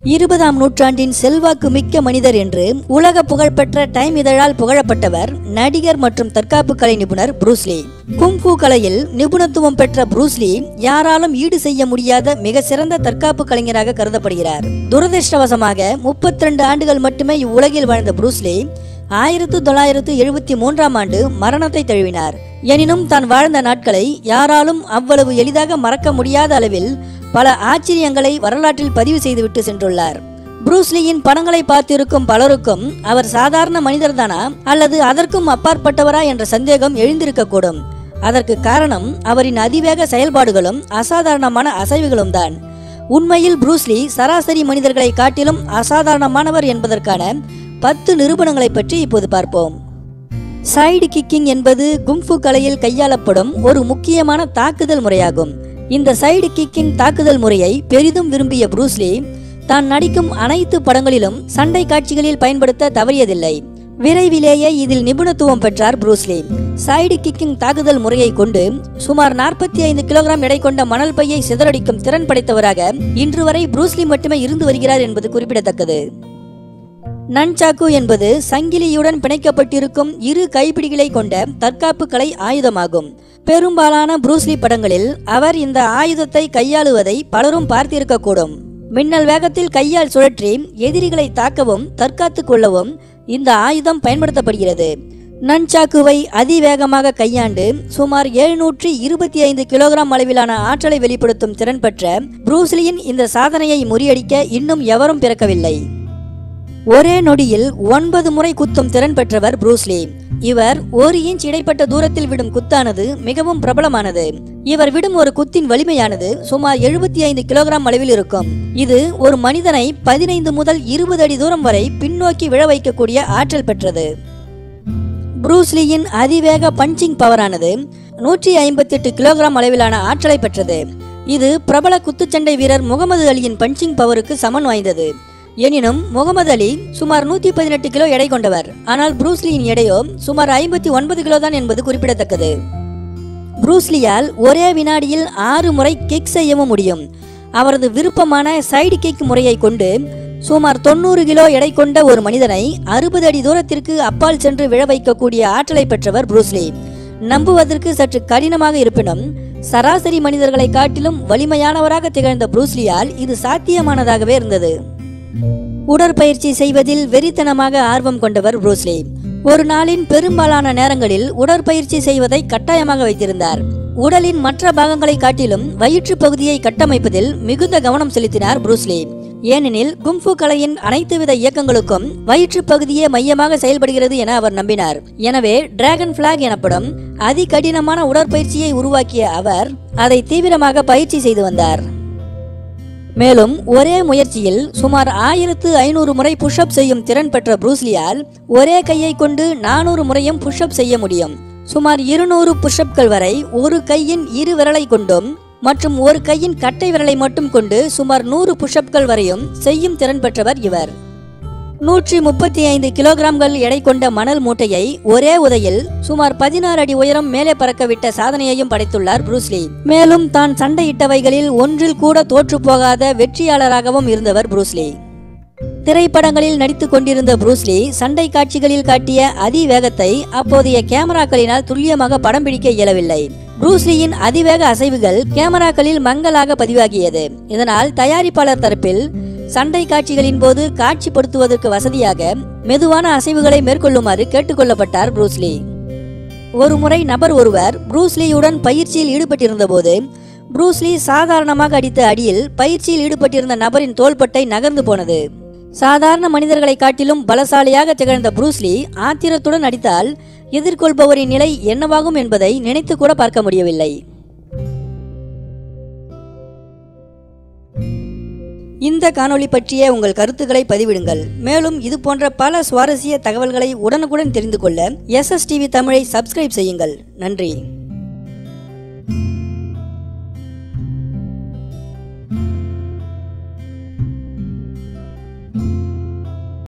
இருபதாம் நூற்றாண்டின் செல்வாக்கு மிக்க மனிதர் என்று உலக புகழ்பெற்ற டைம் இதழால் புகழப்பட்டவர் நடிகர் மற்றும் தற்காப்பு கலை நிபுணர் புரூஸ்லி குங்ஃபு கலையில் நிபுணத்துவம் பெற்ற புரூஸ்லி யாராலும் ஈடு செய்ய முடியாத மிக சிறந்த தற்காப்பு கலைஞராக கருதப்படுகிறார் துரதிர்ஷ்டவசமாக முப்பத்தி ரெண்டு ஆண்டுகள் மட்டுமே இவ்வுலகில் வாழ்ந்த புரூஸ்லி ஆயிரத்து தொள்ளாயிரத்து எழுபத்தி மூன்றாம் ஆண்டு மரணத்தை தழுவினார் எனினும் தான் வாழ்ந்த நாட்களை யாராலும் அவ்வளவு எளிதாக மறக்க முடியாத அளவில் பல ஆச்சரியங்களை வரலாற்றில் பதிவு செய்துவிட்டு சென்றுள்ளார் புரூஸ்லியின் படங்களை பார்த்திருக்கும் பலருக்கும் அவர் சாதாரண மனிதர்தானா அல்லது அதற்கும் அப்பாற்பட்டவரா என்ற சந்தேகம் எழுந்திருக்கக்கூடும் அதற்கு காரணம் அவரின் அதிவேக செயல்பாடுகளும் அசாதாரணமான அசைவுகளும் தான் உண்மையில் புரூஸ்லி சராசரி மனிதர்களை காட்டிலும் அசாதாரணமானவர் என்பதற்கான பத்து நிரூபணங்களை பற்றி இப்போது பார்ப்போம் சைடு கிக்கிங் என்பது குங்ஃபு கலையில் கையாளப்படும் ஒரு முக்கியமான தாக்குதல் முறையாகும் இந்த சைடு கிக்கிங் தாக்குதல் முறையை பெரிதும் விரும்பிய புரூஸ்லி தான் நடிக்கும் அனைத்து படங்களிலும் சண்டை காட்சிகளில் பயன்படுத்த தவறியதில்லை விரைவிலேயே இதில் நிபுணத்துவம் பெற்றார் புரூஸ்லி சைடு கிக்கிங் தாக்குதல் முறையை கொண்டு சுமார் நாற்பத்தி ஐந்து கிலோகிராம் எடை கொண்ட மணல் பையை சிதறடிக்கும் திறன் படைத்தவராக இன்று வரை புரூஸ்லி மட்டுமே இருந்து வருகிறார் என்பது குறிப்பிடத்தக்கது நன்சாக்கு என்பது சங்கிலியுடன் பிணைக்கப்பட்டிருக்கும் இரு கைப்பிடிகளை கொண்ட தற்காப்பு கலை ஆயுதமாகும் பெரும்பாலான புரூஸ்லி படங்களில் அவர் இந்த ஆயுதத்தை கையாளுவதை பலரும் பார்த்திருக்கக்கூடும் மின்னல் வேகத்தில் கையால் சுழற்றி எதிரிகளை தாக்கவும் தற்காத்துக் கொள்ளவும் இந்த ஆயுதம் பயன்படுத்தப்படுகிறது நன்சாக்குவை அதிவேகமாக கையாண்டு சுமார் எழுநூற்றி இருபத்தி ஐந்து கிலோகிராம் அளவிலான ஆற்றலை வெளிப்படுத்தும் திறன் பெற்ற புரூஸ்லியின் இந்த சாதனையை முறியடிக்க இன்னும் எவரும் பிறக்கவில்லை ஒரே நொடியில் ஒன்பது முறை குத்தும் திறன் பெற்றவர் புரூஸ்லி இவர் ஒரு இன்ச் இடைப்பட்ட தூரத்தில் விடும் குத்தானது மிகவும் பிரபலமானது இவர் விடும் ஒரு குத்தின் வலிமையானது சுமார் எழுபத்தி ஐந்து கிலோகிராம் அளவில் இருக்கும் இது ஒரு மனிதனை பதினைந்து முதல் இருபது அடி தூரம் வரை பின்னோக்கி விழ வைக்கக்கூடிய ஆற்றல் பெற்றது புரூஸ்லியின் அதிவேக பஞ்சிங் பவரானது நூற்றி ஐம்பத்தி எட்டு கிலோகிராம் அளவிலான ஆற்றலை பெற்றது இது பிரபல குத்துச்சண்டை வீரர் முகமது அலியின் பஞ்சிங் பவருக்கு சமன் வாய்ந்தது எனினும் முகமது அலி சுமார் நூத்தி பதினெட்டு கிலோ எடை கொண்டவர் ஆனால் புரூஸ்லியின் எடையோ சுமார் ஐம்பத்தி ஒன்பது கிலோ தான் என்பது குறிப்பிடத்தக்கது புரூஸ்லியால் ஒரே வினாடியில் ஆறு முறை கிக் செய்யவும் முடியும் அவரது விருப்பமான சைடு கிக் முறையை கொண்டு சுமார் தொண்ணூறு கிலோ எடை கொண்ட ஒரு மனிதனை அறுபது அடி தூரத்திற்கு அப்பால் சென்று விழ வைக்கக்கூடிய ஆற்றலை பெற்றவர் புரூஸ்லி நம்புவதற்கு சற்று கடினமாக இருப்பினும் சராசரி மனிதர்களை காட்டிலும் வலிமையானவராக திகழ்ந்த புரூஸ்லியால் இது சாத்தியமானதாகவே இருந்தது உடற்பயிற்சி செய்வதில் வெறித்தனமாக ஆர்வம் கொண்டவர் புரூஸ்லி ஒரு நாளின் பெரும்பாலான நேரங்களில் உடற்பயிற்சி செய்வதை கட்டாயமாக வைத்திருந்தார் உடலின் மற்ற பாகங்களை காட்டிலும் வயிற்று பகுதியை கட்டமைப்பதில் மிகுந்த கவனம் செலுத்தினார் புரூஸ்லி ஏனெனில் கும்ஃபு கலையின் அனைத்து வித இயக்கங்களுக்கும் வயிற்று பகுதியே மையமாக செயல்படுகிறது என அவர் நம்பினார் எனவே டிராகன் பிளாக் எனப்படும் அதிகடினமான உடற்பயிற்சியை உருவாக்கிய அவர் அதை தீவிரமாக பயிற்சி செய்து வந்தார் மேலும் ஒரே முயற்சியில் சுமார் ஆயிரத்து ஐநூறு முறை புஷ்அப் செய்யும் திறன் பெற்ற புரூஸ்லியால் ஒரே கையை கொண்டு நானூறு முறையும் புஷ்அப் செய்ய முடியும் சுமார் இருநூறு புஷ்அப்கள் வரை ஒரு கையின் இரு விரலை கொண்டும் மற்றும் ஒரு கையின் கட்டை விரலை மட்டும் கொண்டு சுமார் நூறு புஷ்அப்கள் வரையும் செய்யும் திறன் பெற்றவர் இவர் நூற்றி முப்பத்தி ஐந்து கிலோகிராம்கள் எடை கொண்ட மணல் மூட்டையை ஒரே உதையில் சுமார் பதினாறு அடி உயரம் மேலே பறக்கவிட்ட சாதனையையும் படைத்துள்ளார் புரூஸ்லி மேலும் தான் சண்டையிட்டவைகளில் ஒன்றில் கூட தோற்று போகாத வெற்றியாளராகவும் இருந்தவர் புரூஸ்லி திரைப்படங்களில் நடித்துக் கொண்டிருந்த புரூஸ்லி சண்டை காட்சிகளில் காட்டிய அதிவேகத்தை அப்போதைய கேமராக்களினால் துல்லியமாக படம் பிடிக்க இயலவில்லை புரூஸ்லியின் அதிவேக அசைவுகள் கேமராக்களில் மங்கலாக பதிவாகியது இதனால் தயாரிப்பாளர் தரப்பில் சண்டை காட்சிகளின் போது காட்சிப்படுத்துவதற்கு வசதியாக மெதுவான அசைவுகளை மேற்கொள்ளுமாறு கேட்டுக்கொள்ளப்பட்டார் புரூஸ்லி ஒரு முறை நபர் ஒருவர் புரூஸ்லியுடன் பயிற்சியில் ஈடுபட்டிருந்த போது புரூஸ்லி சாதாரணமாக அடித்த அடியில் பயிற்சியில் ஈடுபட்டிருந்த நபரின் தோள்பட்டை நகர்ந்து போனது சாதாரண மனிதர்களை காட்டிலும் பலசாலியாக திகழ்ந்த புரூஸ்லி ஆத்திரத்துடன் அடித்தால் எதிர்கொள்பவரின் நிலை என்னவாகும் என்பதை நினைத்து கூட பார்க்க முடியவில்லை இந்த காணொளி பற்றிய உங்கள் கருத்துக்களை பதிவிடுங்கள் மேலும் இது போன்ற பல சுவாரஸ்ய தகவல்களை உடனுக்குடன் தெரிந்து கொள்ள எஸ்எஸ்டிவி தமிழை சப்ஸ்கிரைப் செய்யுங்கள் நன்றி